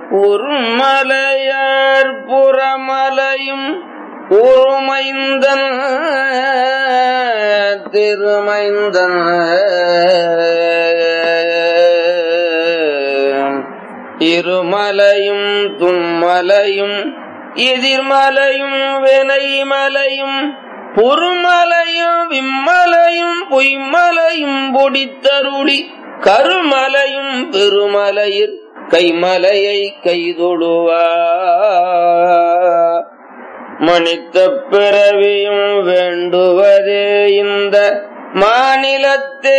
உருமலையார் புறமலையும் உருமைந்தன் திருமைந்தன் இருமலையும் தும்மலையும் எதிர்மலையும் வினைமலையும் பொறுமலையும் விம்மலையும் பொய்மலையும் பொடித்தருளி கருமலையும் பெருமலையிற் கைமலையை கைதொடுவார் மனித பிறவியும் வேண்டுவதே இந்த மாநிலத்தே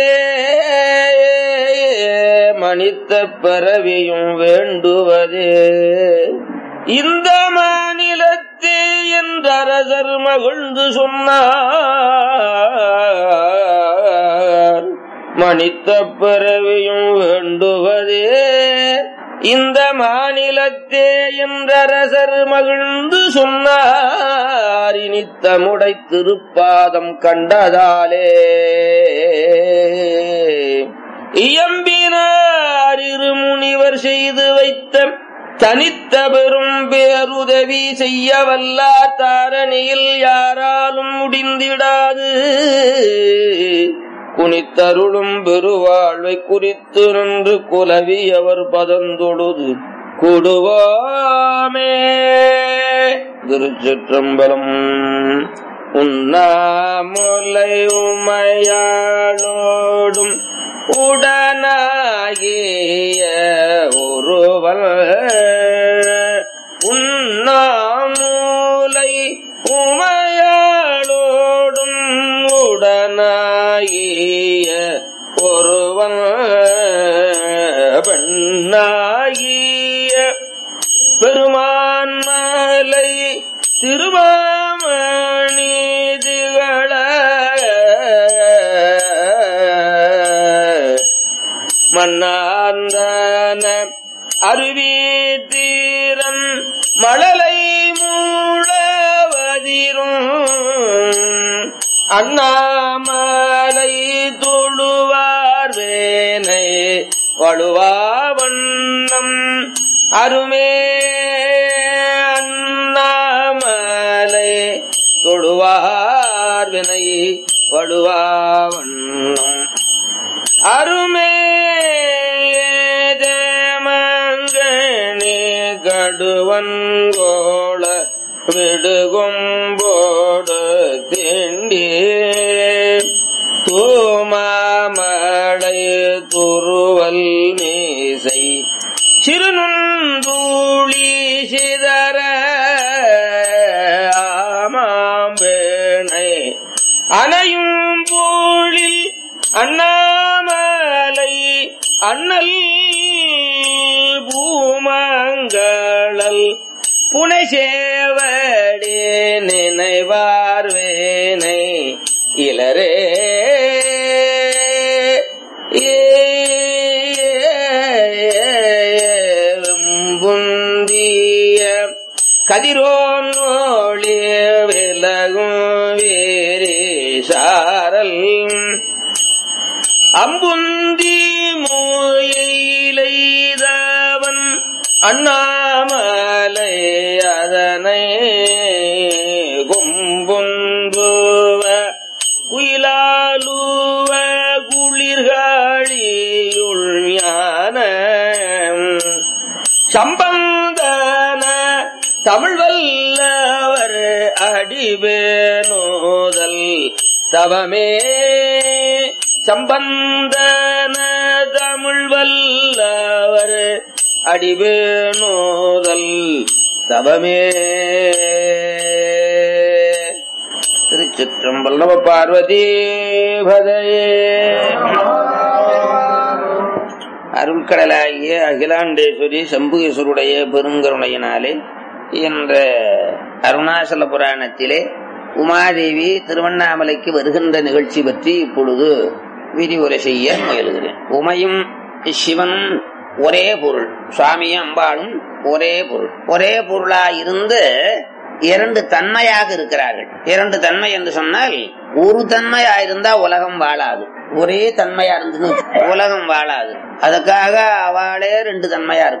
மனித பிறவியும் வேண்டுவதே இந்த மாநிலத்தே என்றரசர் மகிழ்ந்து சொன்னார் மனித பிறவியும் வேண்டுவதே இந்த மாநிலத்தே என்றரசர் மகிழ்ந்து சொன்னார் இனித்தமுடை திருப்பாதம் கண்டதாலே இயம்பினார் இருமுனிவர் செய்து வைத்த தனித்த பெரும் பேருதவி செய்ய வல்லா தாரணியில் யாராலும் முடிந்திடாது குனித்தருளும் பெருவாழ்வை குறித்து நின்று குலவி அவர் பதந்தொழுது கொடுவாமே திருச்சிற்றம்பலம் உண்ணாமுலை உமையாளோடும் உடனாகிய ஒருவன் உண்ணாமூலை உமையாளோடும் உடனாகிய ஒருவன் பெண்ணாகிய பெருமான் மலை திருவாமணி திகழ மன்னார்ந்தன அருவி தீரன் மழலை மூழவதிரும் அண்ணாமலை தொழுவார் வேனை வழுவா வண்ணம் அருமே அண்ணாமலை தொழுவார் வினை வழுவா வண்ணம் அருமே தேமங்கனி கடுவன்கோள விடுகும்போடு திண்டி தூமாமடை துருவல் மீசை சிறுநுந்தூளி சிதற ஆமாம்பேணை அணையும் போழில் அண்ணாமலை அண்ணல் பூமங்களல் புனை சேவடி நினைவார் வேனை இளரே புந்திய கதிரோன் ஒளி விலகும் வீரி சாரல் அம்புந்தி மூயிலைதவன் அண்ணாமலை அதனை கொம்புந்துவ குயிலாலுவ குளிர்காழியுள் ஞான சம்பந்தன தமிழ் வல்லவர் அடிபேனோதல் தவமே சம்பந்தன தமிழ் வல்லவர் அடிபேனோதல் தவமே திருச்சிற்றம்பல்லவ பார்வதி பதையே அருள்கடலாகிய அகிலாண்டேஸ்வரி சம்புகேஸ்வருடைய பெருங்கருணையினாலே என்ற அருணாசல புராணத்திலே உமாதேவி திருவண்ணாமலைக்கு வருகின்ற நிகழ்ச்சி பற்றி இப்பொழுது விரிவுரை செய்ய முயலுகிறேன் உமையும் சிவனும் ஒரே பொருள் சுவாமியும் அம்பாளும் ஒரே பொருள் ஒரே பொருளா இருந்து இரண்டு தன்மையாக இருக்கிறார்கள் இரண்டு தன்மை என்று சொன்னால் ஒரு தன்மையா இருந்தா உலகம் வாழாது ஒரே தன்மையா இருந்து உலகம் வாழாது அதுக்காக அவளே ரெண்டு தன்மையா இருக்கா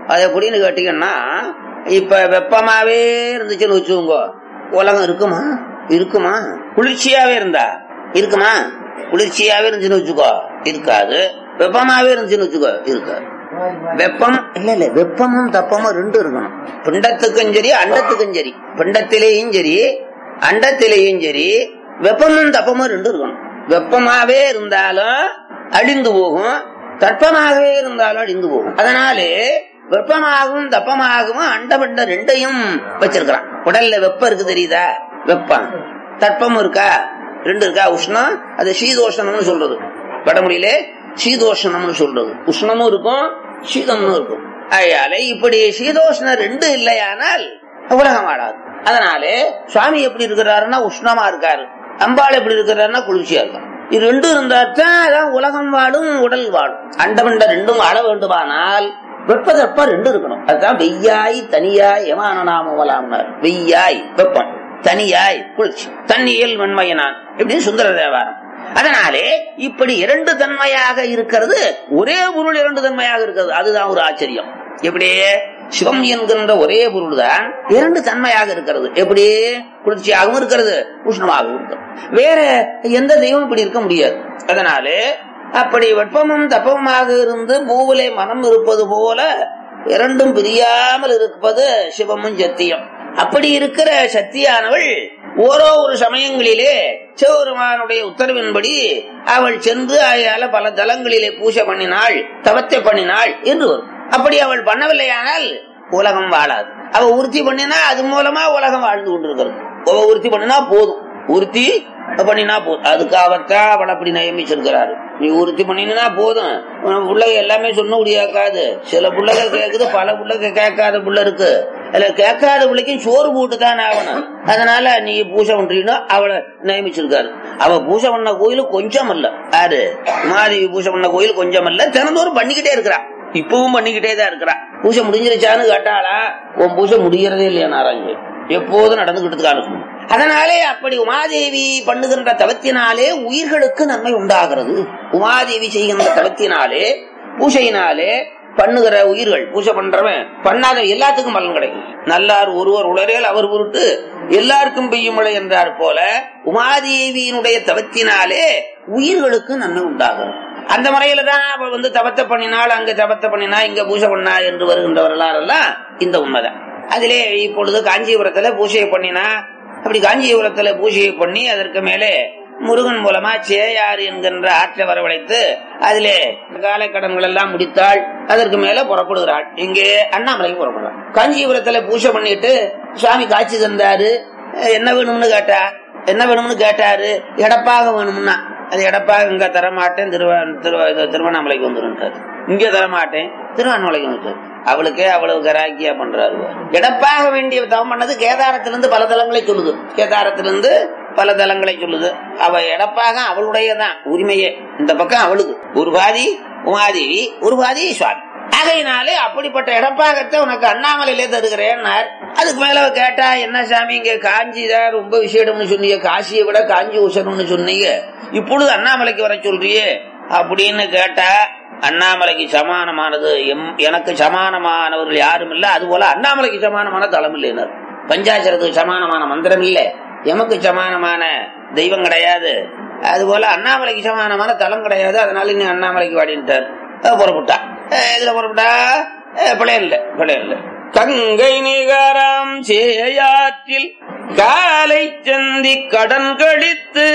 அது எப்படின்னு கேட்டீங்கன்னா இப்ப வெப்பமாவே இருந்துச்சுன்னு வச்சுக்கோங்க உலகம் இருக்குமா இருக்குமா குளிர்ச்சியாவே இருந்தா இருக்குமா குளிர்ச்சியாவே இருந்துச்சுன்னு வச்சுக்கோ இருக்காது வெப்பமாவே இருந்துச்சுன்னு வச்சுக்கோ இருக்காது வெப்பம் இல்ல இல்ல வெப்பமும் தப்பமும் ரெண்டு இருக்கணும் பிண்டத்துக்கும் சரி அண்டத்துக்கும் சரி பிண்டத்திலேயும் சரி அண்டத்திலேயும் சரி வெப்பமும் தப்பமும் ரெண்டு இருக்கணும் வெப்பமாவே இருந்தாலும் அழிந்து போகும் தட்பமாகவே இருந்தாலும் அழிந்து போகும் அதனாலே வெப்பமாகவும் தப்பமாகவும் அண்டபிண்ட ரெண்டையும் வச்சிருக்கிறான் உடல்ல வெப்பம் இருக்கு தெரியுதா வெப்பம் தட்பம் இருக்கா ரெண்டு இருக்கா உஷ்ணம் அது சீதோஷணம்னு சொல்றது வடமொழியிலே சீதோஷணம்னு சொல்றது உஷ்ணமும் இருக்கும் சீதமும் இருக்கும் அதனால இப்படி சீதோஷ்ணம் ரெண்டு இல்லையானால் உலகம் வாழாது அதனாலே சுவாமி எப்படி இருக்கிறாருன்னா உஷ்ணமா இருக்காரு அம்பாள் எப்படி இருக்கிறாருன்னா குளிர்ச்சியா இருக்காரு இது ரெண்டும் இருந்தா தான் அதான் உலகம் வாழும் உடல் வாழும் அண்டமண்ட ரெண்டும் வாழ வேண்டுமானால் வெப்பதப்ப ரெண்டு இருக்கணும் அதுதான் வெய்யாய் தனியாய் யமான நாமலாம்னார் வெய்யாய் வெப்பம் தனியாய் குளிர்ச்சி தண்ணியில் வெண்மையனான் இப்படி சுந்தர தேவாரம் அதனாலே இப்படி இரண்டு தன்மையாக இருக்கிறது ஒரே பொருள் இரண்டு தன்மையாக இருக்கிறது அதுதான் ஒரு ஆச்சரியம் எப்படி சிவம் என்கின்ற ஒரே பொருள் தான் இரண்டு தன்மையாக இருக்கிறது எப்படி குளிர்ச்சியாகவும் இருக்கிறது உஷ்ணமாகவும் இருக்கிறது வேற எந்த தெய்வம் இப்படி இருக்க முடியாது அதனாலே அப்படி வெப்பமும் தப்பமுமாக இருந்து பூவிலே மனம் இருப்பது போல இரண்டும் பிரியாமல் இருப்பது சிவமும் சத்தியம் அப்படி இருக்கிற சக்தியானவள் ஓரோ ஒரு சமயங்களிலே சிவபெருமானுடைய உத்தரவின்படி அவள் சென்று அயால பல தலங்களிலே பூஜை பண்ணினாள் தவத்தை பண்ணினாள் என்று வரும் அப்படி அவள் பண்ணவில்லையானால் உலகம் வாழாது அவ உறுதி பண்ணினா அது மூலமா உலகம் வாழ்ந்து கொண்டிருக்கிறது அவ உறுதி பண்ணினா போதும் உறுதி பண்ணினா போதும் அதுக்காகத்தான் அவள் அப்படி நியமிச்சிருக்கிறாரு நீ உறுதி பண்ணினா போதும் உனக்கு பிள்ளைங்க எல்லாமே சொன்ன முடியாக்காது சில பிள்ளைங்க கேக்குது பல பிள்ளைங்க கேட்காத பிள்ளை இருக்கு அதுல கேட்காத பிள்ளைக்கும் சோறு போட்டு தான் ஆகணும் அதனால நீ பூஜை பண்றீன்னா அவளை நியமிச்சிருக்காரு அவ பூஜை பண்ண கோயில் கொஞ்சம் அல்ல யாரு உமாதேவி பூஜை பண்ண கோயில் கொஞ்சம் அல்ல தினந்தோறும் பண்ணிக்கிட்டே இருக்கிறா இப்பவும் பண்ணிக்கிட்டே தான் இருக்கிறா பூஜை முடிஞ்சிருச்சான்னு கேட்டாளா உன் பூஜை முடிகிறதே இல்லையா நாராயண எப்போதும் நடந்துகிட்டு காணும் அதனாலே அப்படி உமாதேவி பண்ணுகின்ற தவத்தினாலே உயிர்களுக்கு நன்மை உண்டாகிறது உமாதேவி செய்கின்ற தவத்தினாலே பூஜையினாலே பண்ணுகிற உயிர்கள் பூஜை பண்றவன் பண்ணாத எல்லாத்துக்கும் பலன் கிடைக்கும் நல்லார் ஒருவர் உளரேல் அவர் பொருட்டு எல்லாருக்கும் பெய்யும் மழை என்றார் போல உமாதேவியினுடைய தவத்தினாலே உயிர்களுக்கு நன்மை உண்டாகிறது அந்த முறையில தான் அவ வந்து தவத்தை பண்ணினாள் அங்க தவத்தை பண்ணினா இங்க பூஜை பண்ணா என்று வருகின்ற வரலாறெல்லாம் இந்த உண்மைதான் அதிலே இப்பொழுது காஞ்சிபுரத்துல பூஜையை பண்ணினா அப்படி காஞ்சிபுரத்துல பூஜையை பண்ணி அதற்கு மேலே முருகன் மூலமா சேயாறு என்கின்ற ஆற்றை வரவழைத்து அதிலே காலை கடன்கள் எல்லாம் முடித்தாள் அதற்கு மேல புறப்படுகிறாள் இங்கே அண்ணாமலைக்கு புறப்படுறாள் காஞ்சிபுரத்துல பூஜை பண்ணிட்டு சுவாமி காட்சி தந்தாரு என்ன வேணும்னு கேட்டா என்ன வேணும்னு கேட்டாரு எடப்பாக வேணும்னா அது எடப்பாக இங்க தரமாட்டேன் திருவ திருவண்ணாமலைக்கு வந்துருன்றாரு இங்க தரமாட்டேன் திருவண்ணாமலைக்கு வந்துட்டாரு அவளுக்கே அவ்வளவு கராக்கியா பண்றாரு எடப்பாக வேண்டிய தவம் பண்ணது கேதாரத்திலிருந்து பல தலங்களை சொல்லுது கேதாரத்திலிருந்து பல தலங்களை சொல்லுது அவ எடப்பாக அவளுடையதான் உரிமையே இந்த பக்கம் அவளுக்கு ஒரு பாதி உமாதேவி ஒரு பாதி சுவாமி ஆகையினாலே அப்படிப்பட்ட இடப்பாகத்தை உனக்கு அண்ணாமலையிலே தருகிறேன்னார் அதுக்கு மேல கேட்டா என்ன சாமி இங்க காஞ்சி தான் ரொம்ப விசேடம்னு சொன்னீங்க காசியை விட காஞ்சி உசரம்னு சொன்னீங்க இப்பொழுது அண்ணாமலைக்கு வர சொல்றியே அப்படின்னு கேட்டா அண்ணாமலைக்கு சமானமானது எம் எனக்கு சமானமானவர்கள் யாரும் இல்ல அது போல அண்ணாமலைக்கு சமானமான தளம் இல்லைனர் பஞ்சாட்சரத்துக்கு சமானமான மந்திரம் இல்ல எமக்கு சமானமான தெய்வம் கிடையாது அது போல அண்ணாமலைக்கு சமானமான தளம் கிடையாது அதனால நீ அண்ணாமலைக்கு வாடிட்டார் புறப்பட்டா இதுல புறப்பட்டா பிள்ளைய இல்ல பிள்ளைய இல்ல கங்கை நிகரம் சேயாற்றில் காலை சந்தி கடன் கழித்து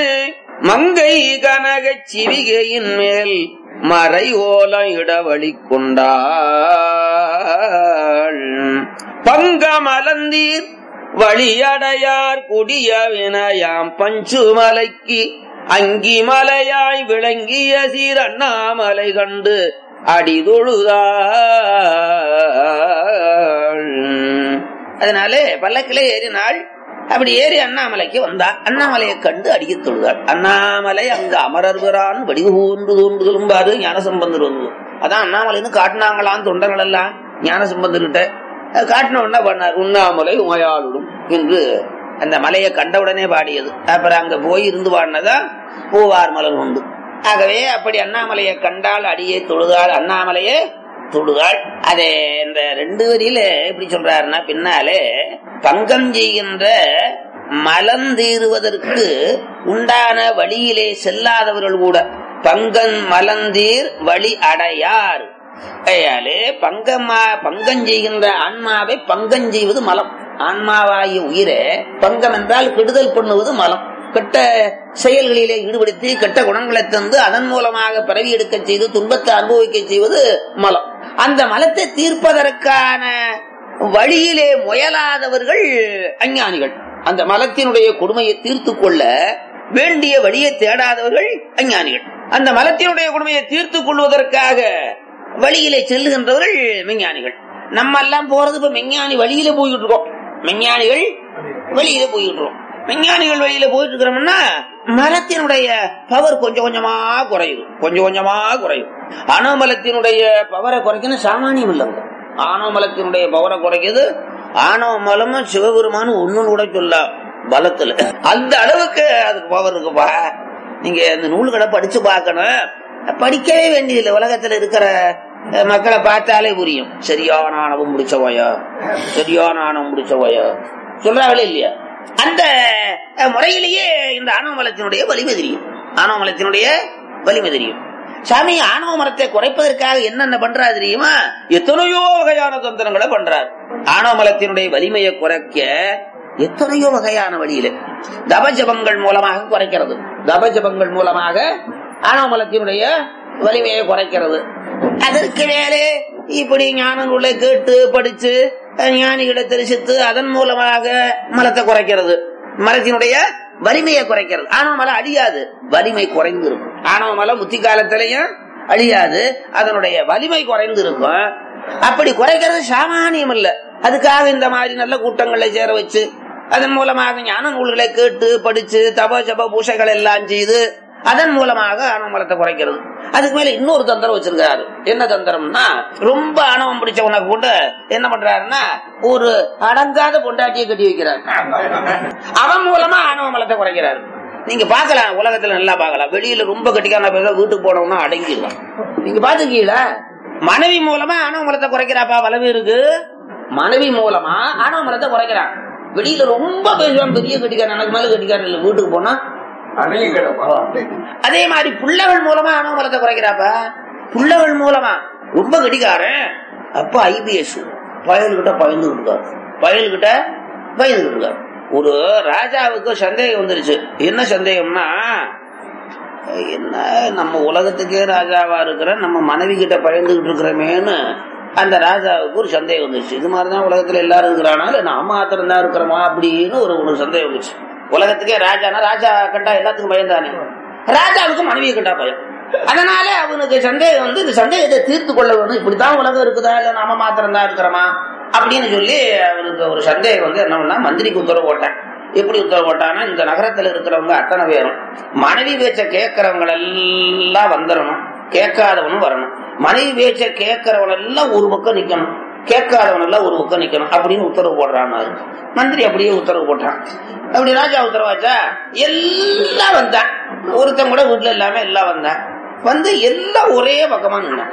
மங்கை கனக சிவிகையின் மேல் மறை ஓலம் இடவழி கொண்டாள் பங்கமலந்தீர் வழியடையார் கொடிய வினயாம் பஞ்சுமலைக்கு அங்கி மலையாய் விளங்கிய சீர் அண்ணாமலை கண்டு அடிதொழுதாள் அதனாலே பல்லக்கிலே ஏறினாள் அப்படி ஏறி அண்ணாமலைக்கு வந்தா அண்ணாமலையை கண்டு அடிக்க தொழுதாள் அண்ணாமலை அங்க அமரர்கிறான் வடிவு தோன்று தோன்றுதலும்பாரு ஞானசம்பந்தர் வந்து அதான் அண்ணாமலைன்னு காட்டினாங்களாம் தொண்டர்கள் எல்லாம் ஞானசம்பந்தர்கிட்ட காட்டின உடனே பண்ணார் உண்ணாமலை உமையாளுடும் என்று அந்த மலையை கண்டவுடனே பாடியது அப்புறம் அங்க போய் இருந்து பாடினதா பூவார் மலர் உண்டு ஆகவே அப்படி அண்ணாமலையை கண்டால் அடியே தொழுதாள் அண்ணாமலையே தொடுகாள் அதே இந்த ரெண்டு வரியில எப்படி சொல்றாருன்னா பின்னாலே பங்கம் செய்கின்ற மலந்தீருவதற்கு உண்டான வழியிலே செல்லாதவர்கள் கூட பங்கன் மலந்தீர் வழி அடையார் கையாலே பங்கமா பங்கம் செய்கின்ற ஆன்மாவை பங்கம் செய்வது மலம் ஆன்மாவாகிய உயிரை பங்கம் என்றால் கெடுதல் பண்ணுவது மலம் கெட்ட செயல்களிலே ஈடுபடுத்தி கெட்ட குணங்களை தந்து அதன் மூலமாக பிறவி எடுக்க செய்து துன்பத்தை அனுபவிக்க செய்வது மலம் அந்த மலத்தை தீர்ப்பதற்கான வழியிலே முயலாதவர்கள் அஞ்ஞானிகள் அந்த மலத்தினுடைய கொடுமையை தீர்த்து கொள்ள வேண்டிய வழியை தேடாதவர்கள் அஞ்ஞானிகள் அந்த மலத்தினுடைய கொடுமையை தீர்த்து கொள்வதற்காக வழியிலே செல்லுகின்றவர்கள் மெஞ்ஞானிகள் நம்ம எல்லாம் போறது இப்ப மெஞ்ஞானி வழியில போய்கிட்டு இருக்கோம் மெஞ்ஞானிகள் வெளியில போய்கிட்டு இருக்கோம் விஞ்ஞானிகள் வழியில போயிட்டு இருக்கிறோம்னா மலத்தினுடைய பவர் கொஞ்சம் கொஞ்சமா குறையுது கொஞ்சம் கொஞ்சமா குறையும் அணுமலத்தினுடைய பவரை குறைக்கணும் சாமானியம் இல்லைங்க ஆணவமலத்தினுடைய பவரை குறைக்குது ஆணவ மலமும் சிவபெருமானும் ஒண்ணுன்னு கூட சொல்ல பலத்துல அந்த அளவுக்கு அதுக்கு பவர் இருக்குப்பா நீங்க அந்த நூல்களை படிச்சு பார்க்கணும் படிக்கவே வேண்டியதில்லை உலகத்துல இருக்கிற அஹ், மக்களை பார்த்தாலே புரியும் சரியான ஆணவம் முடிச்சவையா சரியான ஆணவம் முடிச்சவையா சொல்றாங்களே இல்லையா அந்த அஹ், முறையிலேயே இந்த ஆணவ மலத்தினுடைய வலிமை தெரியும் ஆணவ மலத்தினுடைய வலிமை தெரியும் சாமி ஆணவ மரத்தை குறைப்பதற்காக என்னென்ன பண்றாரு தெரியுமா எத்தனையோ வகையான தந்திரங்களை பண்றாரு ஆணவ மலத்தினுடைய வலிமையை குறைக்க எத்தனையோ வகையான வழியில தபஜபங்கள் மூலமாக குறைக்கிறது தபஜபங்கள் மூலமாக ஆணவ மலத்தினுடைய வலிமையை குறைக்கிறது அதற்கு மேலே இப்படி ஞான நூலை கேட்டு படிச்சு அஹ், ஞானிகளை தரிசித்து அதன் மூலமாக மலத்தை குறைக்கிறது மலத்தினுடைய வலிமையை குறைக்கிறது ஆணவ மலம் அழியாது வலிமை குறைந்து இருக்கும் ஆணவ மலம் முத்தி காலத்திலையும் அழியாது அதனுடைய வலிமை குறைந்து இருக்கும் அப்படி குறைக்கிறது சாமானியம் இல்ல அதுக்காக இந்த மாதிரி நல்ல கூட்டங்களை சேர வச்சு அதன் மூலமாக ஞான நூல்களை கேட்டு படிச்சு தப ஜப பூசைகள் எல்லாம் செய்து அதன் மூலமாக ஆணவ மலத்தை குறைக்கிறது அதுக்கு மேல இன்னொரு தந்திரம் வச்சிருக்காரு என்ன தந்திரம்னா ரொம்ப ஆணவம் பிடிச்சவனை கூட என்ன பண்றாருன்னா ஒரு அடங்காத பொண்டாட்டியை கட்டி வைக்கிறார் அவன் மூலமா ஆணவ மலத்தை குறைக்கிறாரு நீங்க பார்க்கலாம் உலகத்துல நல்லா பார்க்கலாம் வெளியில ரொம்ப கட்டிக்கான பேர் வீட்டுக்கு போனோம்னா அடங்கிடலாம் நீங்க பாத்துக்கீங்களா மனைவி மூலமா ஆணவ மலத்தை குறைக்கிறாப்பா பல இருக்கு மனைவி மூலமா ஆணவ மலத்தை குறைக்கிறான் வெளியில ரொம்ப பேசுவான் பெரிய கட்டிக்காரன் எனக்கு மேல கட்டிக்காரன் இல்ல வீட்டுக்கு போனா அதே மாதிரி புள்ளகள் மூலமா ஆணவ மலத்தை குறைக்கிறாப்பா புள்ளகள் மூலமா ரொம்ப கட்டிக்காரன் அப்ப ஐபிஎஸ் பயல்கிட்ட பயந்துகிட்டு இருக்காரு பயல்கிட்ட பயந்துகிட்டு இருக்காரு ஒரு ராஜாவுக்கு சந்தேகம் வந்துருச்சு என்ன சந்தேகம்னா என்ன நம்ம உலகத்துக்கே ராஜாவா இருக்கிற நம்ம மனைவி கிட்ட பயந்துகிட்டு இருக்கிறோமேன்னு அந்த ராஜாவுக்கு ஒரு சந்தேகம் வந்துருச்சு இது மாதிரிதான் உலகத்துல எல்லாரும் இருக்கிறானா இல்ல நாம மாத்திரம் தான் இருக்கிறோமா அப்படின்னு ஒரு ஒரு சந்தேகம் வந்துச்சு உலகத்துக்கே ராஜானா ராஜா கண்டா எல்லாத்துக்கும் பயந்தானே ராஜாவுக்கு மனைவியை கண்டா பயம் அதனால அவனுக்கு சந்தேகம் வந்து இந்த சந்தேகத்தை தீர்த்து கொள்ள வேணும் இப்படித்தான் உலகம் இருக்குதா இல்ல நாம மாத்திரம் தான் இருக்கிறோமா அப்படின்னு சொல்லி அவனுக்கு ஒரு சந்தேகம் வந்து என்ன பண்ணா மந்திரிக்கு உத்தரவு போட்டேன் எப்படி உத்தரவு போட்டான்னா இந்த நகரத்துல இருக்கிறவங்க அத்தனை பேரும் மனைவி பேச்ச கேட்கறவங்க எல்லாம் வந்துடணும் கேட்காதவனும் வரணும் மனைவி பேச்ச கேட்கறவன் எல்லாம் ஒரு பக்கம் நிக்கணும் கேட்காதவன் எல்லாம் ஒரு பக்கம் நிக்கணும் அப்படின்னு உத்தரவு போடுறான் மந்திரி அப்படியே உத்தரவு போட்டான் அப்படி ராஜா உத்தரவாச்சா எல்லாம் வந்தான் ஒருத்தன் கூட வீட்டுல இல்லாம எல்லாம் வந்தான் வந்து எல்லாம் ஒரே பக்கமா நின்ன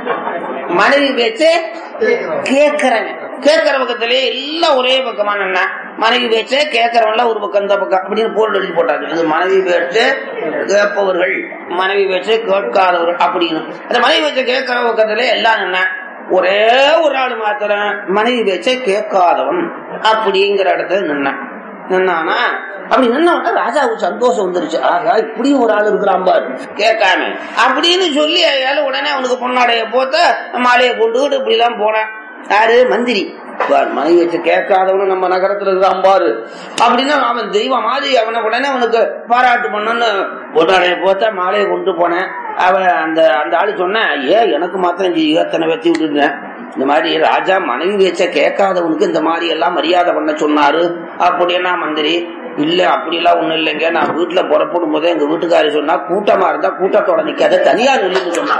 மனைவி பேச்சு கேட்கறவன் கேட்கற பக்கத்திலே எல்லாம் ஒரே பக்கமா நின்னா மனைவி பேச்ச கேட்கறவன்லாம் ஒரு பக்கம் இந்த பக்கம் அப்படின்னு போர்டு எழுதி போட்டாங்க இது மனைவி பேச்சு கேட்பவர்கள் மனைவி பேச்சு கேட்காதவர்கள் அப்படின்னு அந்த மனைவி பேச்ச கேட்கற பக்கத்திலே எல்லாம் நின்னா ஒரே ஒரு ஆள் மாத்திரம் மனைவி பேச்ச கேட்காதவன் அப்படிங்கிற இடத்துல நின்னான் நின்னானா அப்படி நின்ன ராஜாவுக்கு சந்தோஷம் வந்துருச்சு ஆகா இப்படியும் ஒரு ஆள் இருக்கிறான் பாரு கேட்காம அப்படின்னு சொல்லி அயால உடனே அவனுக்கு பொன்னாடைய போத்த மாலையை கொண்டுகிட்டு இப்படி எல்லாம் போனான் யாரு மந்திரி பார் மனைவி வச்சு கேட்காதவனு நம்ம நகரத்துல இருக்கிறான் பாரு அப்படின்னு அவன் தெய்வம் மாதிரி அவனை உடனே அவனுக்கு பாராட்டு பண்ணன்னு பொன்னாடைய போத்த மாலையை கொண்டு போனேன் அவன் அந்த அந்த ஆளு சொன்னேன் ஏன் எனக்கு மாத்திரம் செய்ய எத்தனை வெத்தி விட்டுருந்தேன் இந்த மாதிரி ராஜா மனைவி பேச்ச கேட்காதவனுக்கு இந்த மாதிரி எல்லாம் மரியாதை பண்ண சொன்னாரு அப்படின்னா மந்திரி இல்ல அப்படி எல்லாம் ஒண்ணும் இல்லைங்க நான் வீட்டுல புறப்படும் போதே எங்க வீட்டுக்காரி சொன்னா கூட்டமா இருந்தா கூட்டத்தோட நிக்காத தனியா நில்லுன்னு சொன்னா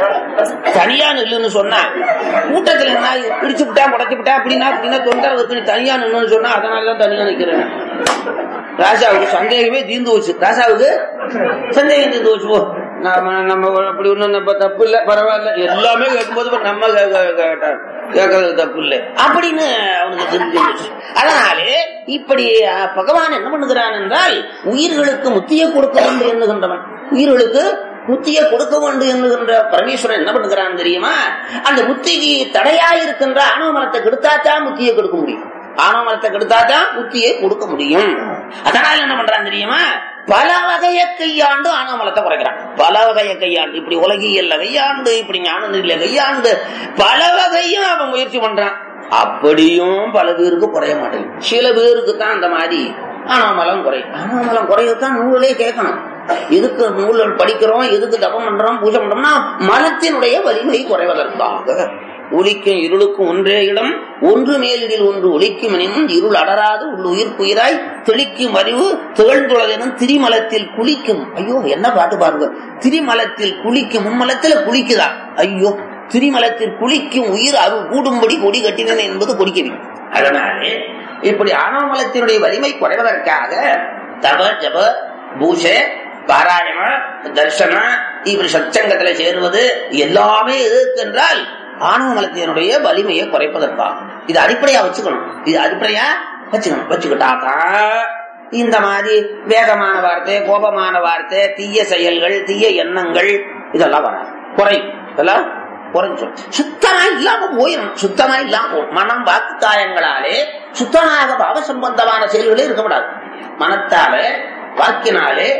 தனியா நில்லுன்னு சொன்னா கூட்டத்துல என்ன இடிச்சு விட்டா முடச்சு விட்டா அப்படின்னா அப்படின்னா தொந்தரவு நீ தனியா நில்லுன்னு சொன்னா அதனாலதான் தனியா நிக்கிறேன் ராஜாவுக்கு சந்தேகமே தீர்ந்து வச்சு ராஜாவுக்கு சந்தேகம் தீர்ந்து வச்சு போ நாம நம்ம அப்படி ஒண்ணும் நம்ம தப்பு இல்ல பரவாயில்ல எல்லாமே கேட்கும்போது இப்ப நம்ம கே- கே- கேட்டா கேட்கறது தப்பு இல்ல அப்படின்னு அவனுக்கு தெரிஞ்சு போச்சு. அதனாலே இப்படி அஹ், பகவான் என்ன பண்ணுகிறான் என்றால் உயிர்களுக்கு முத்தியை கொடுக்க வேண்டும் எண்ணுகின்றவன் உயிர்களுக்கு முத்தியை கொடுக்க வேண்டும் என்கின்ற பரமேஸ்வரன் என்ன பண்ணுகிறான் தெரியுமா அந்த முத்திக்கு தடையா இருக்கின்ற ஆணவ மரத்தை கெடுத்தாத்தான் முத்தியை கொடுக்க முடியும் ஆணவ மரத்தை கெடுத்தாதான் முத்தியை கொடுக்க முடியும் அதனால என்ன பண்றான் தெரியுமா பல வகையை கையாண்டு ஆணவ மரத்தை குறைக்கிறான் பல வகையை கையாண்டு இப்படி உலகியல்ல கையாண்டு இப்படி ஞான நிலையில கையாண்டு பல வகையும் அவன் முயற்சி பண்றான் அப்படியும் பல பேருக்கு குறைய மாட்டேங்குது சில பேருக்கு தான் அந்த மாதிரி ஆனாமலம் குறை ஆனாமலம் குறையத்தான் நூலே கேட்கணும் எதுக்கு நூல்கள் படிக்கிறோம் எதுக்கு தபம் பண்றோம் பூஜை பண்றோம்னா மனத்தினுடைய வலிமை குறைவதற்காக ஒளிக்கும் இருளுக்கும் ஒன்றே இடம் ஒன்று மேலிடில் ஒன்று ஒளிக்கும் எனினும் இருள் அடராது உள்ள உயிர்ப்புயிராய் தெளிக்கும் அறிவு திகழ்ந்துள்ளதெனும் திரிமலத்தில் குளிக்கும் ஐயோ என்ன பாட்டு பாருங்க திரிமலத்தில் குளிக்கும் மும்மலத்துல குளிக்குதா ஐயோ திரிமலத்தில் குளிக்கும் உயிர் அருள் கூடும்படி கொடி கட்டினேன் என்பது கொடிக்கவி அதனாலே இப்படி ஆணவமலத்தினுடைய வலிமை குறைவதற்காக தவ ஜப பூஜை பாராயண தர்சன இப்படி சச்சங்கத்துல சேருவது எல்லாமே எதற்கு என்றால் ஆணவ மலத்தினுடைய வலிமையை குறைப்பதற்காக இது அடிப்படையா வச்சுக்கணும் இது அடிப்படையா வச்சுக்கணும் வச்சுக்கிட்டாதான் இந்த மாதிரி வேகமான வார்த்தை கோபமான வார்த்தை தீய செயல்கள் தீய எண்ணங்கள் இதெல்லாம் வராது குறையும் இதெல்லாம் குறைஞ்சும் சுத்தமா இல்லாம போயிடும் சுத்தமா இல்லாம போகும் மனம் வாக்கு காயங்களாலே சுத்தமாக பாவ சம்பந்தமான செயல்களே இருக்கக்கூடாது மனத்தாலே வாக்கினாலே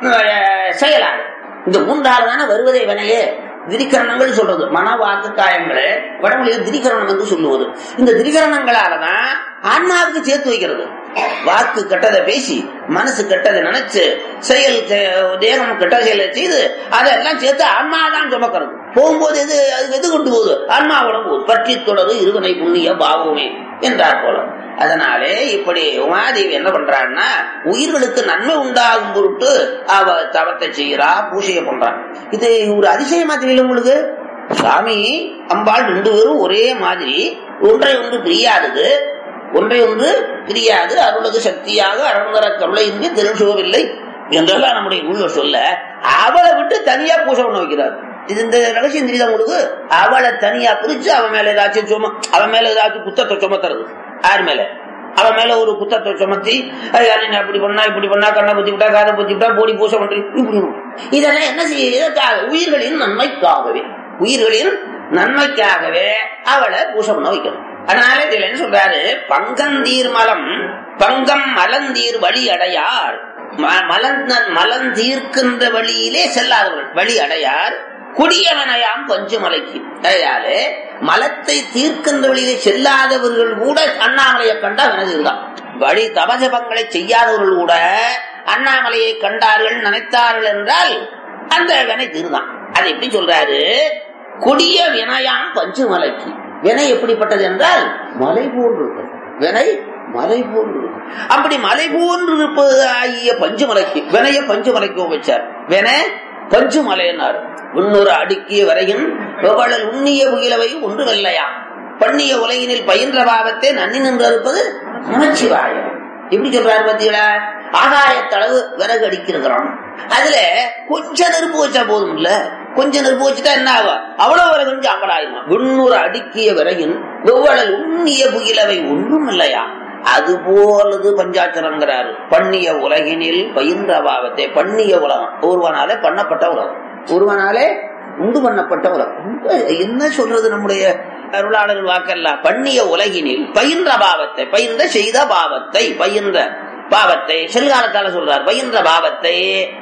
அஹ், செயலாலே இந்த மூன்றாறு தானே வருவதே வினையே திரிகரணங்கள் சொல்றது மன வாக்கு காயங்களே வடமொழியில் திரிகரணம் என்று சொல்லுவது இந்த திரிகரணங்களாலதான் ஆன்மாவுக்கு சேர்த்து வைக்கிறது வாக்கு கெட்டதை பேசி மனசு கெட்டதை நினைச்சு செயல் செ- தேகம் கெட்ட செயலை செய்து அதெல்லாம் சேர்த்து ஆன்மா தான் சுமக்கிறது போகும்போது எது அது எது கொண்டு போகுது ஆன்மாவோட போகுது பற்றி தொடரு இருவனை புண்ணிய பாவமே என்றார் போல அதனாலே இப்படி உமாதேவி என்ன பண்றான்னா உயிர்களுக்கு நன்மை உண்டாகும் பொருட்டு அவ தவத்தை செய்யறா பூஜையை பண்றான் இது ஒரு அதிசயமா தெரியல உங்களுக்கு சாமி அம்பாள் ரெண்டு பேரும் ஒரே மாதிரி ஒன்றை ஒன்று பிரியாதது ஒன்றை ஒன்று பிரியாது அருளது சக்தியாக அருந்தர கருளை இன்றி திருசுவவில்லை என்றெல்லாம் நம்முடைய நூல்கள் சொல்ல அவளை விட்டு தனியா பூஜை பண்ண வைக்கிறார் இது இந்த ரகசியம் தெரியுதா உங்களுக்கு அவளை தனியா பிரிச்சு அவன் மேல ஏதாச்சும் சும அவன் மேல ஏதாச்சும் குத்தத்தை சுமத்துறது யார் மேல அவன் மேல ஒரு குத்தத்தை சுமத்தி ஐயா, நீ அப்படி பண்ணா இப்படி பண்ணா கண்ணை பத்தி விட்டா காதை பத்தி விட்டா போடி பூசை பண்றீங்க இப்படி இதெல்லாம் என்ன செய்ய இதற்காக உயிர்களின் நன்மைக்காகவே உயிர்களின் நன்மைக்காகவே அவளை பூசை பண்ண வைக்கணும் அதனால இதுல என்ன சொல்றாரு பங்கந்தீர் மலம் பங்கம் மலந்தீர் வழி அடையார் ம- மலந்த மலந்தீர்க்கின்ற வழியிலே செல்லாதவர்கள் வழி அடையார் குடியவனையாம் பஞ்சுமலைக்கு அதையாலே மலத்தை தீர்க்கின்ற வழியிலே செல்லாதவர்கள் கூட அண்ணாமலையை கண்டா வினதுதான் வழி தபஜபங்களை செய்யாதவர்கள் கூட அண்ணாமலையை கண்டார்கள் நினைத்தார்கள் என்றால் அந்த வினை தீர்தான் அது எப்படி சொல்றாரு கொடிய வினையாம் பஞ்சுமலைக்கு வினை எப்படிப்பட்டது என்றால் மலை போன்று இருக்கும். வினை மலை போன்று இருக்கும். அப்படி மலை போன்று இருப்பது ஆகிய பஞ்சுமலைக்கு வினைய பஞ்சுமலைக்கு வச்சார் வினை பஞ்சுமலையினார் முன்னூறு அடுக்கிய வரையின் எவ்வளவு உண்ணிய புகிலவை ஒன்று வெள்ளையா பண்ணிய உலகினில் பயின்ற பாவத்தை நன்னி நின்று இருப்பது நமச்சிவாயம் எப்படி சொல்றாரு பாத்தீங்களா ஆகாயத்தளவு விறகு அடிக்கிறான் அதுல கொஞ்சம் நெருப்பு வச்சா போதும் இல்ல கொஞ்சம் நெருப்பு வச்சுட்டா என்ன ஆகும் அவ்வளவு விறகு கொஞ்சம் அமலாயுமா விண்ணூறு அடுக்கிய விறகின் வெவ்வளல் உண்ணிய புகிலவை ஒன்றும் இல்லையா அது போலது பஞ்சாட்சரங்கிறாரு பண்ணிய உலகினில் பயின்ற பாவத்தை பண்ணிய உலகம் ஒருவனாலே பண்ணப்பட்ட உலகம் ஒருவனாலே உண்டு பண்ணப்பட்ட உலகம் ரொம்ப என்ன சொல்றது நம்முடைய அருளாளர் வாக்கெல்லாம் பண்ணிய உலகினில் பயின்ற பாவத்தை பயின்ற செய்த பாவத்தை பயின்ற பாவத்தை செல்காலத்தால சொல்றார் பயின்ற பாவத்தை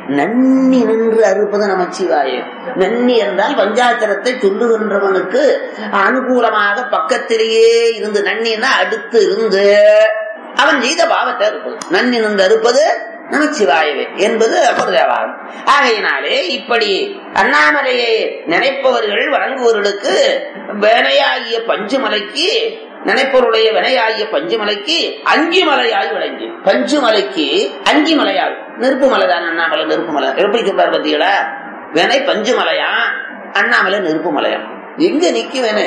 நன்னி நின்று அறுப்பது நமச்சிவாயே நன்னி என்றால் பஞ்சாச்சரத்தை சொல்லுகின்றவனுக்கு அனுகூலமாக பக்கத்திலேயே இருந்து நன்னின்னா அடுத்து இருந்து அவன் செய்த பாவத்தை அறுப்பது நன்னி நின்று அறுப்பது நமச்சிவாயவே என்பது அபுதேவாகும் ஆகையினாலே இப்படி அண்ணாமலையை நினைப்பவர்கள் வணங்குவவர்களுக்கு வேலையாகிய பஞ்சுமலைக்கு நினைப்பவருடைய வினையாகிய பஞ்சுமலைக்கு அங்கி மலையாய் விளங்கி பஞ்சுமலைக்கு அங்கி மலையாய் நெருப்பு மலை தான் அண்ணாமலை நெருப்பு மலை எப்படி சொல்றாரு பார்த்தீங்களா வினை பஞ்சுமலையா அண்ணாமலை நெருப்பு மலையா எங்க நிக்கும் வினை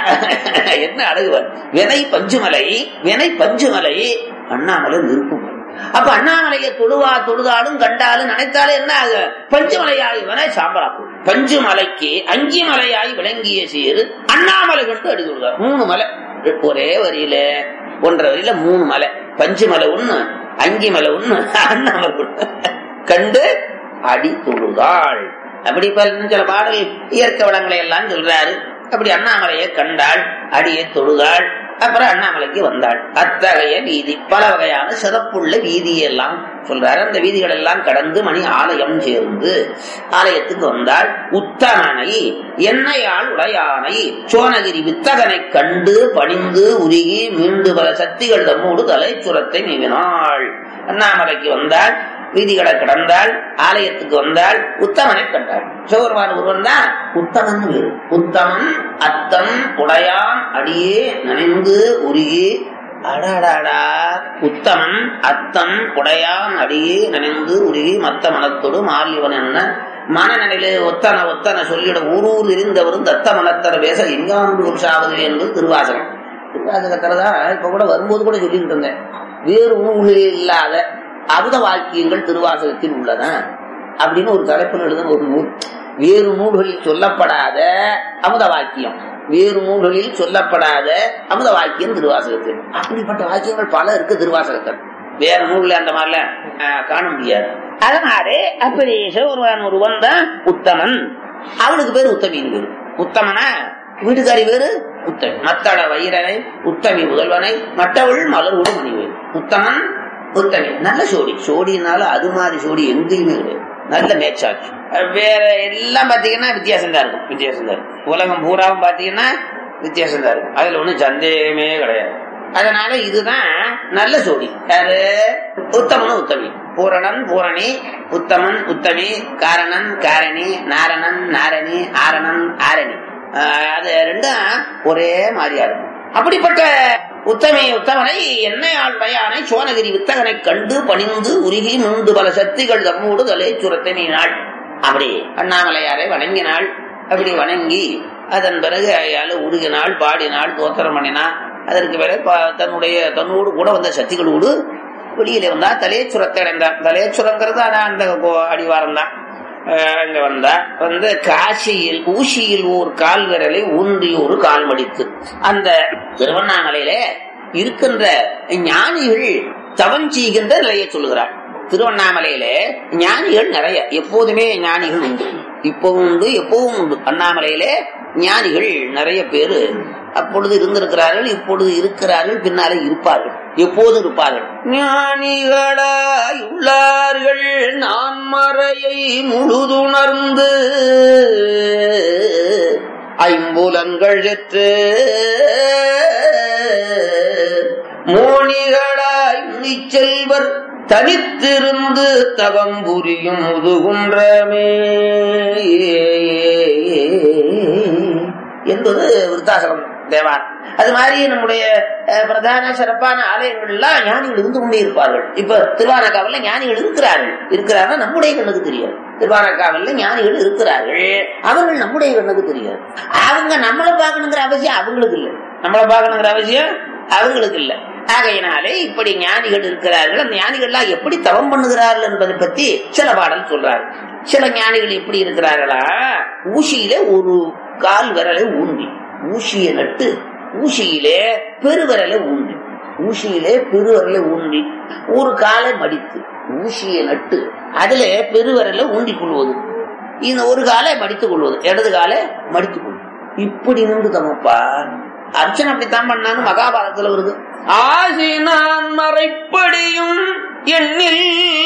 என்ன அழகுவர் வினை பஞ்சுமலை வினை பஞ்சுமலை அண்ணாமலை நெருப்பு மலை அப்ப அண்ணாமலையை தொழுவா தொழுதாலும் கண்டாலும் நினைத்தாலே என்ன ஆகு பஞ்சுமலையாய் இவனை சாம்பலாக்கும் பஞ்சுமலைக்கு அஞ்சி மலையாய் விளங்கிய சீர் அண்ணாமலை கண்டு அடி தொழுதார் மூணு மலை ஒரே வரியில ஒன்றரை வரியில மூணு மலை பஞ்சுமலை ஒண்ணு அங்கி மலை ஒண்ணு அண்ணாமலை ஒண்ணு கண்டு அடி தொழுதாள் அப்படி இப்ப சில பாடல் இயற்கை வளங்களை எல்லாம் சொல்றாரு அப்படி அண்ணாமலையை கண்டாள் அடியை தொழுதாள் அப்புறம் அண்ணாமலைக்கு வந்தாள் அத்தகைய வீதி பல வகையான சிறப்புள்ள வீதியெல்லாம் சொல்றாரு அந்த வீதிகள் எல்லாம் கடந்து மணி ஆலயம் சேர்ந்து ஆலயத்துக்கு வந்தாள் உத்தமனை எண்ணெயால் உடையானை சோனகிரி வித்தகனை கண்டு பணிந்து உருகி மீண்டு பல சக்திகள் தம்மோடு தலை சுரத்தை நீவினாள் அண்ணாமலைக்கு வந்தாள் வீதிகளை கடந்தாள் ஆலயத்துக்கு வந்தாள் உத்தமனை கண்டாள் சிவபெருமான் ஒருவன் தான் உத்தமன் வேறு உத்தமன் அத்தன் உடையான் அடியே நனைந்து உருகி அடாடாடா உத்தமன் அத்தன் உடையான் அடியே நனைந்து உருகி மத்த மனத்தோடு மாலியவன் என்ன மனநிலையிலே ஒத்தன ஒத்தன சொல்லிட ஊரூர் இருந்தவரும் தத்த மனத்தர பேச எங்காண்டு புருஷாவது என்பது திருவாசகம் திருவாசகத்துல தான் இப்ப கூட வரும்போது கூட சொல்லிட்டு இருந்தேன் வேறு நூல்களில் இல்லாத அமுத வாக்கியங்கள் திருவாசகத்தில் உள்ளன அப்படின்னு ஒரு தலைப்பில் எழுதுன ஒரு நூல் வேறு நூல்களில் சொல்லப்படாத அமுத வாக்கியம் வேறு நூல்களில் சொல்லப்படாத அமுத வாக்கியம் திருவாசகத்தில் அப்படிப்பட்ட வாக்கியங்கள் பல இருக்கு திருவாசகத்தில் வேற நூல்ல அந்த மாதிரிலாம் ஆஹ், காண முடியாது அதனாலே அப்படி சிவபெருமான் ஒருவன் தான் உத்தமன் அவனுக்கு பேரு உத்தமின்னு பேரு உத்தமனா வீட்டுக்காரி பேரு உத்தமி மத்தள வைரனை உத்தமி முதல்வனை மற்றவள் மலர்வுடு மணிவேல் உத்தமன் உத்தமி நல்ல சோடி சோடினால அது மாதிரி சோடி எங்கேயுமே கிடையாது நல்ல மேட்சாச்சு வேற எல்லாம் பாத்தீங்கன்னா வித்தியாசம் தான் இருக்கும் வித்தியாசம் தான் இருக்கும் உலகம் பூராவும் பாத்தீங்கன்னா வித்தியாசம் தான் இருக்கும் அதுல ஒண்ணும் சந்தேகமே கிடையாது அதனால இதுதான் நல்ல சோடி யாரு உத்தமனும் உத்தமி பூரணன் பூரணி உத்தமன் உத்தமி காரணன் காரணி நாரணன் நாரணி ஆரணன் ஆரணி ஆஹ் அது ரெண்டும் ஒரே மாதிரியா இருக்கும் அப்படிப்பட்ட உத்தமி உத்தமனை என்னையாள் பயானை சோனகிரி வித்தகனை கண்டு பணிந்து உருகி மூன்று பல சக்திகள் தம்மோடு தலை சுரத்தை நீனாள் அப்படி அண்ணாமலையாரை வணங்கினாள் அப்படி வணங்கி அதன் பிறகு அயால உருகினாள் பாடினாள் தோத்திரம் பண்ணினாள் அதற்கு பிறகு ப- தன்னுடைய தன்னோடு கூட வந்த சக்திகளோடு வெளியில வந்தா தலையச்சுரத்தை அடைந்தார் தலையச்சுரங்கிறது அதான் அந்த கோ- அடிவாரம் தான் அஹ் அங்க வந்தா வந்து காசியில் ஊசியில் ஓர் கால் விரலை ஊன்றி ஒரு கால் மடித்து அந்த திருவண்ணாமலையில இருக்கின்ற ஞானிகள் தவம் செய்கின்ற நிலையை சொல்லுகிறார் திருவண்ணாமலையில ஞானிகள் நிறைய எப்போதுமே ஞானிகள் உண்டு இப்பவும் உண்டு எப்பவும் உண்டு அண்ணாமலையில ஞானிகள் நிறைய பேரு அப்பொழுது இருந்திருக்கிறார்கள் இப்பொழுது இருக்கிறார்கள் பின்னாலே இருப்பார்கள் எப்போதும் இருப்பார்கள் ஞானிகளாய் உள்ளார்கள் நான் மறையை முழுதுணர்ந்து ஐம்புலன்கள் செற்று மோனிகளாய் முனிச்செல்வர் தனித்திருந்து தவம் புரியும் முதுகுன்றமே என்பது விருத்தாசலம் தேவார் அது மாதிரி நம்முடைய அஹ், பிரதான சிறப்பான ஆலயங்கள் எல்லாம் ஞானிகள் இருந்து கொண்டே இருப்பார்கள் இப்ப திருவானக்காவல்ல ஞானிகள் இருக்கிறார்கள் இருக்கிறார்கள் நம்முடைய கண்ணுக்கு தெரியாது திருவானக்காவல்ல ஞானிகள் இருக்கிறார்கள் அவர்கள் நம்முடைய கண்ணுக்கு தெரியாது அவங்க நம்மளை பார்க்கணுங்கிற அவசியம் அவங்களுக்கு இல்லை நம்மளை பார்க்கணுங்கிற அவசியம் அவங்களுக்கு இல்லை ஆகையினாலே இப்படி ஞானிகள் இருக்கிறார்கள் அந்த ஞானிகள்லாம் எப்படி தவம் பண்ணுகிறார்கள் என்பதை பத்தி சில பாடல் சொல்றாரு சில ஞானிகள் எப்படி இருக்கிறார்களா ஊசியில ஒரு கால் விரலை ஊன்றி ஊசியை நட்டு ஊசியிலே பெருவிரலை ஊன்றி ஊசியிலே பெருவிரலை ஊன்றி ஒரு காலை மடித்து ஊசியை நட்டு அதுல பெருவிரலை ஊண்டிக் கொள்வது இந்த ஒரு காலை மடித்துக் கொள்வது இடது காலை மடித்துக் கொள்வது இப்படி நின்று தமப்பா அர்ச்சனை அப்படித்தான் பண்ணான்னு மகாபாரதத்துல வருது ஆசி நான் மறைப்படியும் எண்ணில்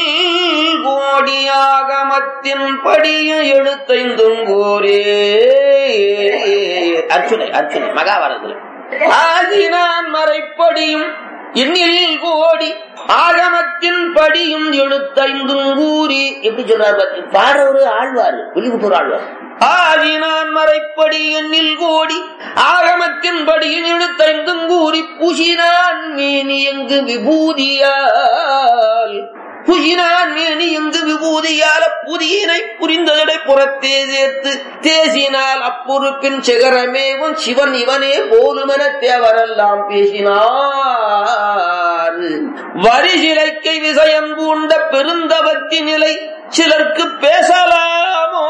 கோடியாகமத்தின் படியும் எழுத்தைந்தும் கோரே அர்ச்சுனை அர்ச்சுனை மகாபாரதத்துல ஆசி நான் மறைப்படியும் எண்ணில் கோடி ஆகமத்தின் படியும் எழுத்தைந்தும் கூறி எப்படி சொல்றாரு பாத்தீங்க? பாடுறவரு ஆழ்வாரு வெளிப்புத்தூர் ஆழ்வார் ஆதினான் மறைப்படி எண்ணில் கோடி ஆகமத்தின் படியில் எழுத்தைந்தும் கூறி புசினான் மேனி எங்கு விபூதியால் புசினான் மேனி எங்கு விபூதியால புதியினை புரிந்ததடை புறத்தே சேர்த்து தேசினால் அப்பொறுப்பின் சிகரமேவும் சிவன் இவனே போலுமென தேவரெல்லாம் பேசினான் சொன்னாரு வரிசிலைக்கை விஷயம் பூண்ட பெருந்தவத்தி நிலை சிலருக்கு பேசலாமோ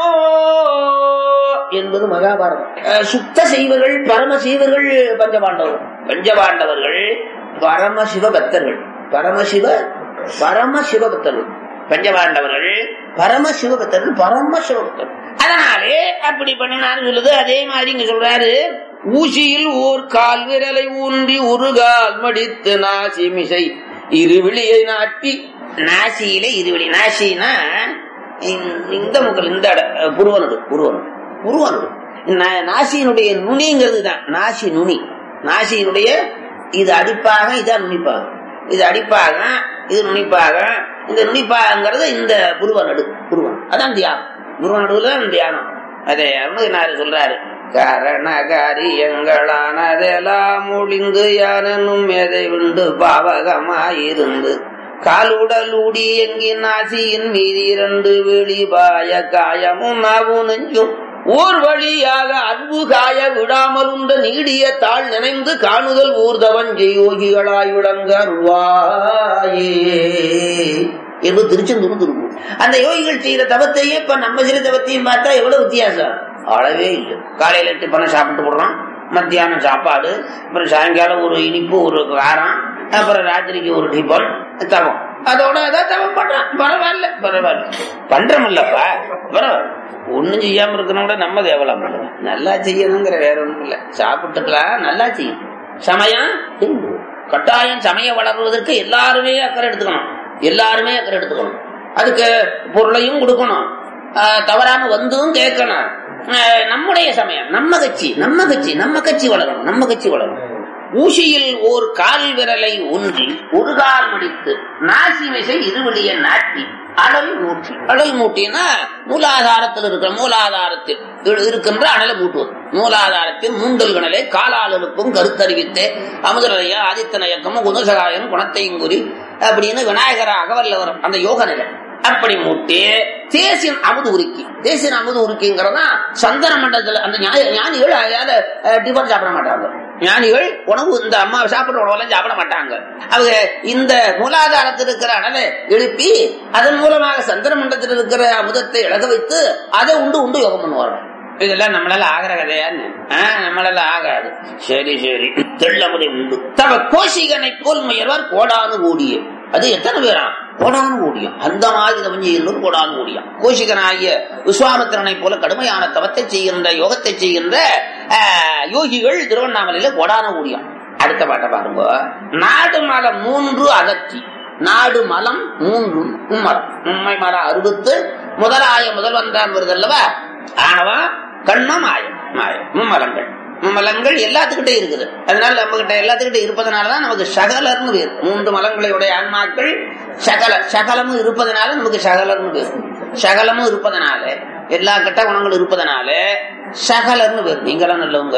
என்பது மகாபாரதம் அஹ் சுத்த செய்வர்கள் பரம செய்வர்கள் பஞ்சபாண்டவர் பஞ்சபாண்டவர்கள் பரமசிவ பக்தர்கள் பரமசிவ பரமசிவ பக்தர்கள் பஞ்சபாண்டவர்கள் பரமசிவ பக்தர்கள் பரமசிவ பக்தர்கள் அதனாலே அப்படி பண்ணினார் சொல்லுது அதே மாதிரி இங்க சொல்றாரு ஊசியில் ஓர் கால் விரலை ஊன்றி ஒரு கால் மடித்து நாசி மிசை இருவிழியை நாட்டி நாசியில இருவிழி நாசினா இந்த- இந்த முக்கள் இந்த இட- புருவனடு புருவனடு புருவனடு நா- நாசியினுடைய நுனிங்கிறது தான் நாசி நுனி நாசியினுடைய இது அடிப்பாக இது நுனிப்பாக இது அடிப்பாக இது நுனிப்பாக இந்த நுனிப்பாகங்கிறது இந்த புருவனடு புருவன் அதான் தியானம் புருவனடுல தான் தியானம் அதை அருணகிரிநாதர் சொல்றாரு காரண காரியங்களானதெல்லாம் ஒளிந்து யானும் எதை விண்டு பாவகமாயிருந்து காலுடல் ஊடி எங்கின் நாசியின் மீது இரண்டு வெளிபாய காயமும் நாவும் நெஞ்சும் ஓர் வழியாக அன்பு காய விடாமல் உண்ட நீடிய தாழ் நினைந்து காணுதல் ஊர்தவன் யோகிகளாய் விளங்க அருள்வாயே என்று திருச்செந்தூர் திருப்பூர் அந்த யோகிகள் செய்யற தவத்தையும் இப்ப நம்ம செய்யற தவத்தையும் பார்த்தா எவ்வளவு வித்தியாசம் அளவே இல்லை காலையில எட்டு பணம் சாப்பிட்டு போடுறோம் மத்தியானம் சாப்பாடு அப்புறம் சாயங்காலம் ஒரு இனிப்பு ஒரு காரம் அப்புறம் ராத்திரிக்கு ஒரு டிபன் தவம் அதோட அதான் தவம் பண்றான் பரவாயில்ல பரவாயில்ல பண்றோம்லப்பா பரவாயில்ல ஒண்ணும் செய்யாம இருக்கணும் கூட நம்ம தேவலாம் பண்ணுவோம் நல்லா செய்யணுங்கிற வேற ஒண்ணும் இல்ல சாப்பிட்டுக்கலாம் நல்லா செய்யணும் சமயம் செய்யணும். கட்டாயம் சமயம் வளர்வதற்கு எல்லாருமே அக்கறை எடுத்துக்கணும் எல்லாருமே அக்கறை எடுத்துக்கணும் அதுக்கு பொருளையும் கொடுக்கணும் ஆஹ் தவறாம வந்தும் கேட்கணும் ஆஹ் நம்முடைய சமயம் நம்ம கட்சி நம்ம கட்சி நம்ம கட்சி வளரணும் நம்ம கட்சி வளரணும் ஊசியில் ஓர் கால் விரலை ஒன்றி ஒரு கால் முடித்து நாசி மிசை இருவழிய நாட்டி அடல் மூட்டி அடல் மூட்டினா மூலாதாரத்தில் இருக்கிற மூலாதாரத்தில் இரு- இருக்கின்ற அனலை மூட்டுவது மூலாதாரத்தில் மூண்டல் கணலை காலால் இருக்கும் கருத்தறிவித்தே அமுதரையா ஆதித்தனயக்கமும் குணசகாயம் குணத்தையும் கூறி அப்படின்னு விநாயகராக வல்லவர் அந்த யோக நிலை அப்படி மூட்டி தேசின் அமுது உருக்கி தேசின் அமுது உருக்கிங்கிறதா சந்தன மண்டலத்துல அந்த ஞானி- ஞானிகள் அதால டிஃபன் சாப்பிட மாட்டாங்க ஞானிகள் உணவு இந்த அம்மா சாப்பிடுற உணவெல்லாம் சாப்பிட மாட்டாங்க அவங்க இந்த மூலாதாரத்தில் இருக்கிற அனலை எழுப்பி அதன் மூலமாக சந்திர மண்டலத்தில் இருக்கிற அமுதத்தை இழக வைத்து அதை உண்டு உண்டு யோகம் பண்ணுவாங்க இதெல்லாம் நம்மளால ஆகிற கதையான்னு ஆஹ், நம்மளால ஆகாது சரி சரி தெள்ளமுறை உண்டு தவ கோஷிகனை போல் முயல்வார் கோடானு கூடிய அது எத்தனை பேரா கோடானு கூடியம் அந்த மாதிரி தவம் செய்கின்ற கோடானு கூடியம் கோஷிகனாகிய விஸ்வாமித்திரனை போல கடுமையான தவத்தை செய்கின்ற யோகத்தை செய்கின்ற ஆஹ், யோகிகள் திருவண்ணாமலையில கோடானு கூடியம் அடுத்த பாட்டை பாருங்க நாடு மலம் மூன்று அகற்றி நாடு மலம் மூன்று மும்மலம் உண்மை மலம் அறுபத்து முதலாய முதல்வன்தான் வருது அல்லவா ஆனவா கண்ணம் மாயம் மாயம் மும்மலங்கள் மும்மலங்கள் எல்லாத்துக்கிட்டே இருக்குது அதனால நம்ம கிட்ட எல்லாத்துக்கிட்ட இருப்பதனாலதான் நமக்கு சகலர்னு பேர் மூன்று மலங்களுடைய ஆன்மாக்கள் சகல சகலமும் இருப்பதனால நமக்கு சகலர்னு பேர் சகலமும் இருப்பதனால எல்லா கெட்ட குணங்களும் இருப்பதனால சகலர்னு பேர் நீங்களாம் நல்லவங்க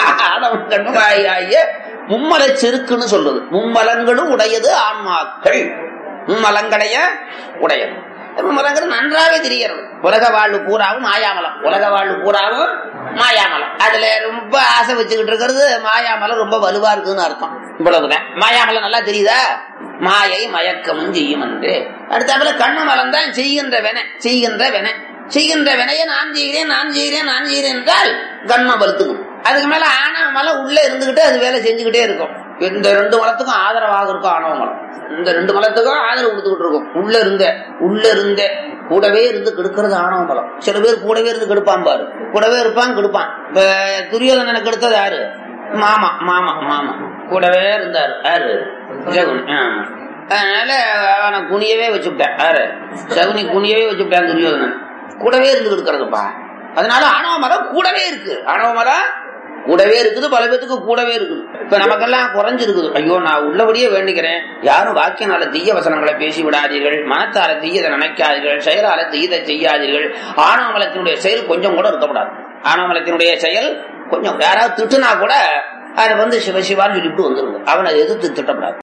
ஆடவன் கண்ணுமாய மும்மல செருக்குன்னு சொல்றது மும்மலங்களும் உடையது ஆன்மாக்கள் மும்மலங்களைய உடையது மும்மலங்கிறது நன்றாவே தெரியறது உலக வாழ்வு பூராவும் மாயாமலம் உலக வாழ்வு பூராவும் மாயாமலம் அதுல ரொம்ப ஆசை வச்சுக்கிட்டு இருக்கிறது மாயாமலம் ரொம்ப வலுவா இருக்குன்னு அர்த்தம் இவ்வளவுதான் மாயாமலம் நல்லா தெரியுதா மாயை மயக்கமும் செய்யும் என்று அடுத்தாப்புல கண்ணு மலம் தான் செய்கின்ற வென செய்கின்ற வென செய்கின்ற வினையை நான் செய்கிறேன் நான் செய்கிறேன் நான் செய்கிறேன் என்றால் கண்மம் வலுத்துக்கும் அதுக்கு மேல ஆணவ மலம் உள்ள இருந்துகிட்டு அது வேலை செஞ்சுக்கிட்டே இருக்கும் இந்த ரெண்டு மலத்துக்கும் ஆதரவாக இருக்கும் ஆணவ மலம் இந்த ரெண்டு மலத்துக்கும் ஆதரவு கொடுத்துக்கிட்டு இருக்கும் உள்ள இருந்த உள்ள இருந்த கூடவே இருந்து கெடுக்கிறது ஆணவ மலம் சில பேர் கூடவே இருந்து கெடுப்பான் பாரு கூடவே இருப்பான் கெடுப்பான் இப்ப துரியோதனனுக்கு கெடுத்தது யாரு மாமா மாமா மாமா கூடவே இருந்தாரு யாரு ஜெகுனி ஆமா அதனால அவனை குனியவே வச்சுவிட்டேன் யாரு சகுனி குனியவே வச்சுவிட்டான் துரியோதனன் கூடவே இருந்து கொடுக்கறதுப்பா அதனால ஆணவ மரம் கூடவே இருக்கு ஆணவ மரம் கூடவே இருக்குது பல பேத்துக்கு கூடவே இருக்குது இப்ப நமக்கெல்லாம் குறைஞ்சிருக்குது ஐயோ நான் உள்ளபடியே வேண்டிக்கிறேன் யாரும் வாக்கியனால தீய வசனங்களை பேசி விடாதீர்கள் மனத்தால தீயதை நினைக்காதீர்கள் செயலால தீயதை செய்யாதீர்கள் ஆணவ மலத்தினுடைய செயல் கொஞ்சம் கூட இருக்கக்கூடாது ஆணவ மலத்தினுடைய செயல் கொஞ்சம் யாராவது திட்டுனா கூட அதை வந்து சிவசிவான்னு சொல்லிவிட்டு வந்துருங்க அவனை எதிர்த்து திட்டப்படாது